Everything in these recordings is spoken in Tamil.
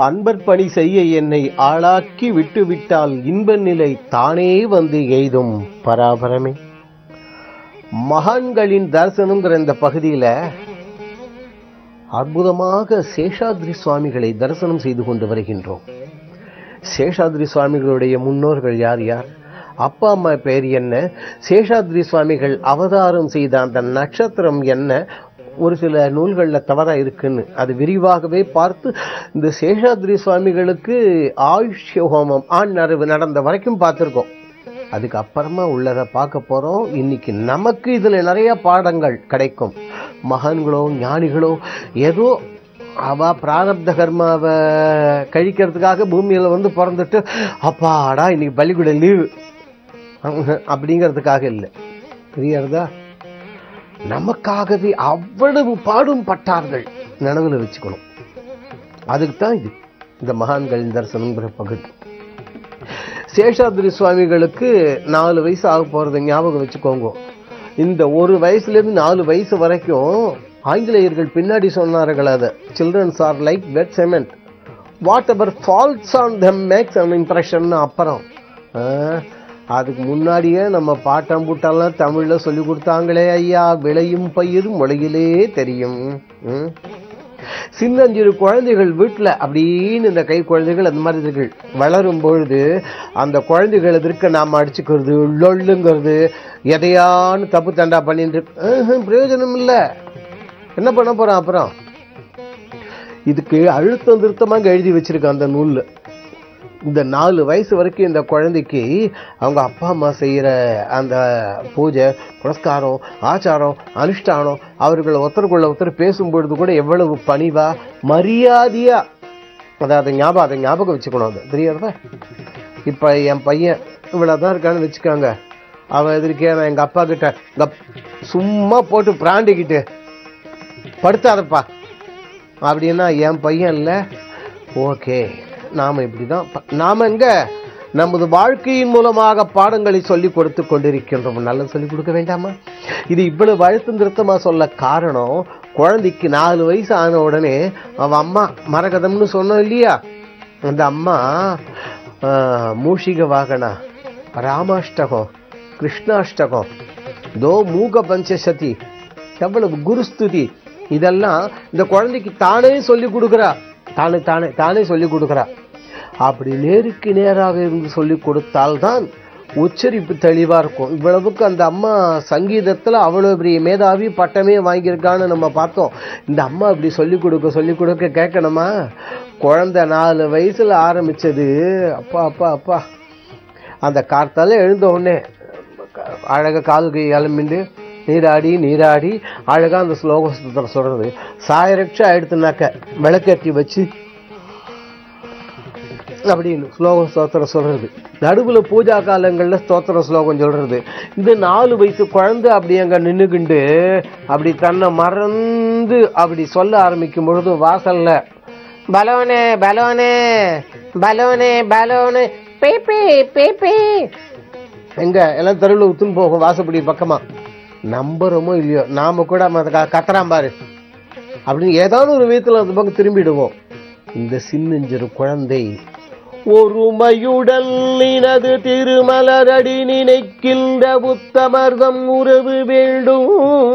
அன்பர் பணி செய்ய என்னை ஆளாக்கி விட்டுவிட்டால் இன்ப நிலை தானே வந்து எய்தும் பராபரமே மகான்களின் தரிசனம்ங்கிற இந்த பகுதியில அற்புதமாக சேஷாத்ரி சுவாமிகளை தரிசனம் செய்து கொண்டு வருகின்றோம் சேஷாத்ரி சுவாமிகளுடைய முன்னோர்கள் யார் யார் அப்பா அம்மா பெயர் என்ன சேஷாத்ரி சுவாமிகள் அவதாரம் செய்த அந்த நட்சத்திரம் என்ன ஒரு சில நூல்களில் தவறா இருக்குன்னு அது விரிவாகவே பார்த்து இந்த சேஷாத்ரி சுவாமிகளுக்கு ஆயுஷ்ய ஹோமம் ஆண் நரவு நடந்த வரைக்கும் பார்த்துருக்கோம் அதுக்கு அப்புறமா உள்ளதை பார்க்க போறோம் இன்னைக்கு நமக்கு இதுல நிறைய பாடங்கள் கிடைக்கும் மகான்களோ ஞானிகளோ ஏதோ அவ பிராரப்த கர்மாவை கழிக்கிறதுக்காக பூமியில வந்து பிறந்துட்டு அப்பாடா இன்னைக்கு பள்ளிக்கூட லீவு அப்படிங்கிறதுக்காக இல்லை புரியுறதா நமக்காகவே அவ்வளவு பாடும் பட்டார்கள் நினைவுல வச்சுக்கணும் அதுக்கு தான் இது இந்த மகான்களின் தரிசனங்கிற பகுதி சேஷாத்ரி சுவாமிகளுக்கு நாலு வயசு ஆக போறது ஞாபகம் வச்சுக்கோங்க இந்த ஒரு வயசுல இருந்து நாலு வயசு வரைக்கும் ஆங்கிலேயர்கள் பின்னாடி சொன்னார்கள் அதை childrens are like wet cement whatever falls on them makes an impression அப்புறம் ஆ, அதுக்கு முன்னாடியே நம்ம பாட்டம் பூட்டெல்லாம் தமிழ்ல சொல்லி கொடுத்தாங்களே ஐயா விளையும் பயிர் மொழியிலே தெரியும் ம். சின்னஞ்சிறு குழந்தைகள் வீட்டில் அப்படின்னு இந்த கை குழந்தைகள் அந்த மாதிரி இதுகள் வளரும் பொழுது அந்த குழந்தைகள் எதிர்க்க நாம் அடிச்சுக்கிறது லொள்ளுங்கிறது எதையான்னு தப்பு தண்டா பண்ணிட்டு ம்ஹும், பிரயோஜனம் இல்லை என்ன பண்ண போறோம் அப்புறம் இதுக்கு அழுத்தம் திருத்தமாக எழுதி வச்சிருக்க அந்த நூல்ல இந்த நாலு வயசு வரைக்கும் இந்த குழந்தைக்கு அவங்க அப்பா அம்மா செய்யற அந்த பூஜை புரஸ்காரம் ஆச்சாரம் அனுஷ்டானம் அவர்கள் ஒருத்தருக்குள்ள ஒருத்தர் பேசும்பொழுது கூட எவ்வளவு பணிவா மரியாதையா அதாவது ஞாபகம் அதை ஞாபகம் வச்சுக்கணும் அது தெரியாதா இப்ப என் பையன் இவ்வளவுதான் இருக்கான்னு வச்சுக்காங்க அவன் எதிர்க்கே நான் எங்க அப்பா கிட்ட இங்க சும்மா போட்டு பிராண்டிக்கிட்டு படுத்தாதப்பா அப்படின்னா என் பையன் இல்லை ஓகே நாம இப்படிதான் ப- நாம எங்க நமது வாழ்க்கையின் மூலமாக பாடங்களை சொல்லி கொடுத்து கொண்டிருக்கின்றோம் நல்லது சொல்லி கொடுக்க வேண்டாமா இது இவ்வளவு அழுத்தம் திருத்தமா சொல்ல காரணம் குழந்தைக்கு நாலு வயசு ஆன உடனே அவன் அம்மா மரகதம்னு சொன்னோம் இல்லையா அந்த அம்மா ஆஹ், மூஷிக வாகனா ராமாஷ்டகம் கிருஷ்ணாஷ்டகம் தோ மூக பஞ்சசதி எவ்வளவு குருஸ்துதி இதெல்லாம் இந்த குழந்தைக்கு தானே சொல்லி கொடுக்குறா தானே தானே தானே சொல்லி கொடுக்குறா அப்படி நேருக்கு நேராக இருந்து சொல்லி கொடுத்தால்தான் உச்சரிப்பு தெளிவா இருக்கும் இவ்வளவுக்கு அந்த அம்மா சங்கீதத்துல அவ்வளவு பெரிய மேதாவி பட்டமே வாங்கியிருக்கான்னு நம்ம பார்த்தோம் இந்த அம்மா இப்படி சொல்லி கொடுக்க சொல்லி கொடுக்க கேட்கணுமா குழந்தை நாலு வயசுல ஆரம்பிச்சது அப்பா அப்பா அப்பா அந்த கார்த்தால எழுந்த உடனே அழகா காலுக்கு எலும்பிண்டு நீராடி நீராடி அழகா அந்த ஸ்லோகத்தை சொல்றது சாயரட்சா எடுத்துனாக்க விளக்கேற்றி வச்சு அப்படின்னு ஸ்லோக ஸ்தோத்திரம் சொல்றது நடுவுல பூஜா காலங்கள்ல ஸ்தோத்திர ஸ்லோகம் சொல்றது இந்த நாலு வயசு குழந்தை அப்படி அங்க நின்னுக்கிண்டு அப்படி தன்னை மறந்து அப்படி சொல்ல ஆரம்பிக்கும் பொழுது வாசல்ல பலோனே பலோனே பலோனே பலோனே பேபி பேபி எங்க எல்லாம் தெருவில் உத்துன்னு போகும் வாசப்படி பக்கமா நம்புறோமோ இல்லையோ நாம கூட மத்த க- கத்துறான் பாரு அப்படின்னு ஏதாவது ஒரு விதத்துல அந்த பக்கம் திரும்பிடுவோம் இந்த சின்னஞ்சிறு குழந்தை ஒருமையுடல் நினது திருமலரடி நினைக்கின்ற புத்தமர்தம் உறவு வேண்டும்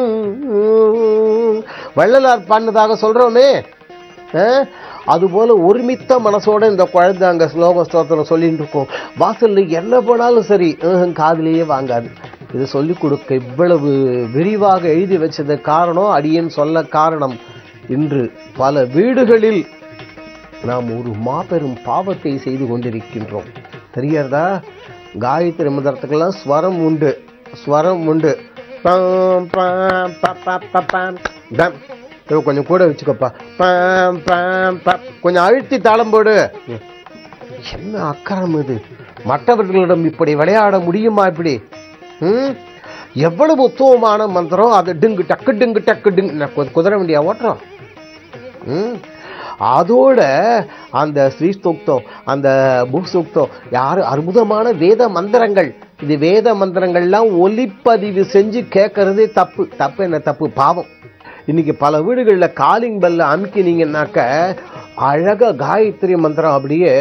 வள்ளலார் பண்ணதாக சொல்றோமே அஹ், அதுபோல ஒருமித்த மனசோட இந்த குழந்தை அங்க ஸ்லோக ஸ்தோத்திரம் சொல்லிட்டு இருக்கும் வாசல்ல என்ன போனாலும் சரி ம்ஹும், காதுலயே வாங்காது இது சொல்லிக் கொடுக்க இவ்வளவு விரிவாக எழுதி வச்சது காரணம் அடியேன் சொல்ல காரணம் இன்று பல வீடுகளில் நாம் ஒரு மாபெரும் பாவத்தை செய்து கொண்டிருக்கின்றோம் தெரியறதா காயத்ரி மந்திரத்துக்கெல்லாம் ஸ்வரம் உண்டு ஸ்வரம் உண்டு பாம், பாம், ப, ப, ப, பாம், தம். இதோ கொஞ்சம் கூட வச்சுக்கோப்பா பாம், பாம், ப. கொஞ்சம் அழுத்தி தாளம் போடு என்ன அக்கறம் இது மற்றவர்களிடம் இப்படி விளையாட முடியுமா இப்படி ம்? எவ்வளவு உத்தமமான மந்திரம் அது டிங்கு டக்கு டிங்கு டக்கு டிங்கு நான் கு- குதிரை வண்டியா ஓட்டுறோம் ம்? அதோட அந்த ஸ்ரீஸ்தோக்தம் அந்த புக்சூக்தம் யாரு அற்புதமான வேத மந்திரங்கள் இது வேத மந்திரங்கள்லாம் ஒலிப்பதிவு செஞ்சு கேட்கறதே தப்பு தப்பு என்ன தப்பு பாவம் இன்னைக்கு பல வீடுகளில் காலிங் பெல்ல அமுக்கினீங்கன்னாக்க அழகா காயத்ரி மந்திரம் அப்படியே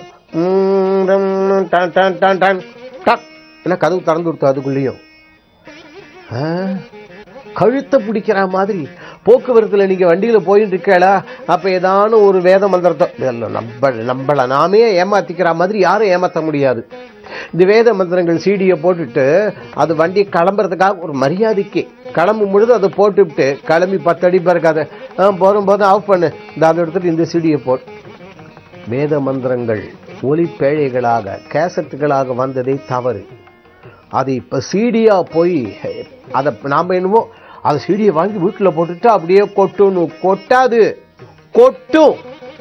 ம், டம், டன், டன், டன், டன், டக். என்ன கதவு திறந்து கொடுத்து அதுக்குள்ளேயும் ஆ, கழுத்தை பிடிக்கிற மாதிரி போக்குவரத்துல நீங்க வண்டியில போயிட்டு இருக்கல அப்ப ஏதான ஒரு வேத மந்திரத்தை இல்ல, நம்ம நம்மள நாமே ஏமாத்திக்கிற மாதிரி யாரும் ஏமாத்த முடியாது இந்த வேத மந்திரங்கள் சீடியை போட்டுட்டு அது வண்டி கிளம்புறதுக்காக ஒரு மரியாதைக்கு கிளம்பும் பொழுது அதை போட்டுவிட்டு கிளம்பி பத்து அடி பிறகு அதை ஆ, போதும் போதும் ஆஃப் பண்ணு இந்த அதை எடுத்துட்டு இந்த சீடியை போட்டு வேத மந்திரங்கள் ஒலிப்பேழைகளாக கேசட்டுகளாக வந்ததே தவறு அது இப்ப சீடியா போய் அதை நாம என்னமோ அதை சீடியை வாங்கி வீட்டுல போட்டுட்டு அப்படியே கொட்டணும் கொட்டாது கொட்டும்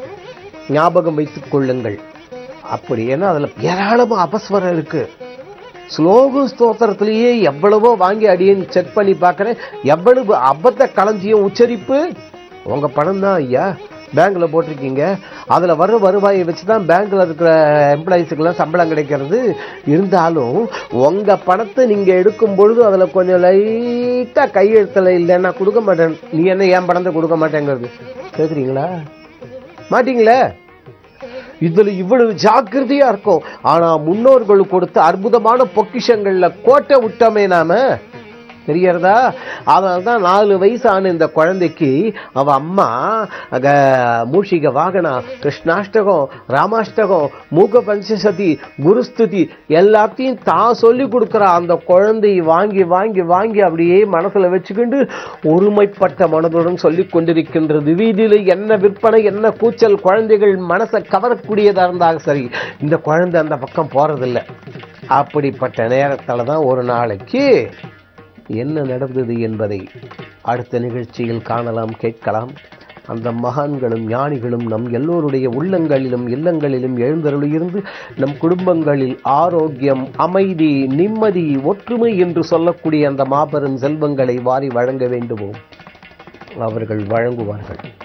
ஞாபகம் வைத்துக் கொள்ளுங்கள் அப்படி ஏன்னா அதுல ஏராளமா அபஸ்வரம் இருக்கு ஸ்லோகம் ஸ்தோத்திரத்திலேயே எவ்வளவோ வாங்கி அடியேன்னு செக் பண்ணி பார்க்கறேன் எவ்வளவு அபத்த களஞ்சியம் உச்சரிப்பு உங்க பணம் தான் ஐயா பேங்க்ல போட்டிருக்கீங்க அதுல வர வருவாயை வச்சு தான் பேங்க்ல இருக்கிற எம்ப்ளாயிஸுக்கெல்லாம் சம்பளம் கிடைக்கிறது இருந்தாலும் உங்க பணத்தை நீங்க எடுக்கும் பொழுது அதுல கொஞ்சம் லைட்டா கையெழுத்துல இல்லைன்னா கொடுக்க மாட்டேன் நீ என்ன என் பணத்தை கொடுக்க மாட்டேங்கிறது கேக்குறீங்களா மாட்டீங்களே இதுல இவ்வளவு ஜாக்கிரதையா இருக்கும் ஆனா முன்னோர்கள் கொடுத்த அற்புதமான பொக்கிஷங்கள்ல கோட்டை விட்டோமே நாம தெரியறதா அதனால தான் நாலு வயசான இந்த குழந்தைக்கு அவ அம்மா அக மூஷிக வாகனா கிருஷ்ணாஷ்டகம் ராமாஷ்டகம் மூக பஞ்சசதி குருஸ்துதி எல்லாத்தையும் தான் சொல்லி கொடுக்குற அந்த குழந்தை வாங்கி வாங்கி வாங்கி அப்படியே மனசுல வச்சுக்கிண்டு ஒருமைப்பட்ட மனதுடன் சொல்லி கொண்டிருக்கின்றது வீதியில என்ன விற்பனை என்ன கூச்சல் குழந்தைகள் மனசை கவரக்கூடியதா இருந்தாலும் சரி இந்த குழந்தை அந்த பக்கம் போறதில்லை அப்படிப்பட்ட நேரத்துல தான் ஒரு நாளைக்கு என்ன நடந்தது என்பதை அடுத்த நிகழ்ச்சியில் காணலாம் கேட்கலாம் அந்த மகான்களும் ஞானிகளும் நம் எல்லோருடைய உள்ளங்களிலும் இல்லங்களிலும் எழுந்தருளியிருந்து நம் குடும்பங்களில் ஆரோக்கியம் அமைதி நிம்மதி ஒற்றுமை என்று சொல்லக்கூடிய அந்த மாபெரும் செல்வங்களை வாரி வழங்க வேண்டுமோ அவர்கள் வழங்குவார்கள்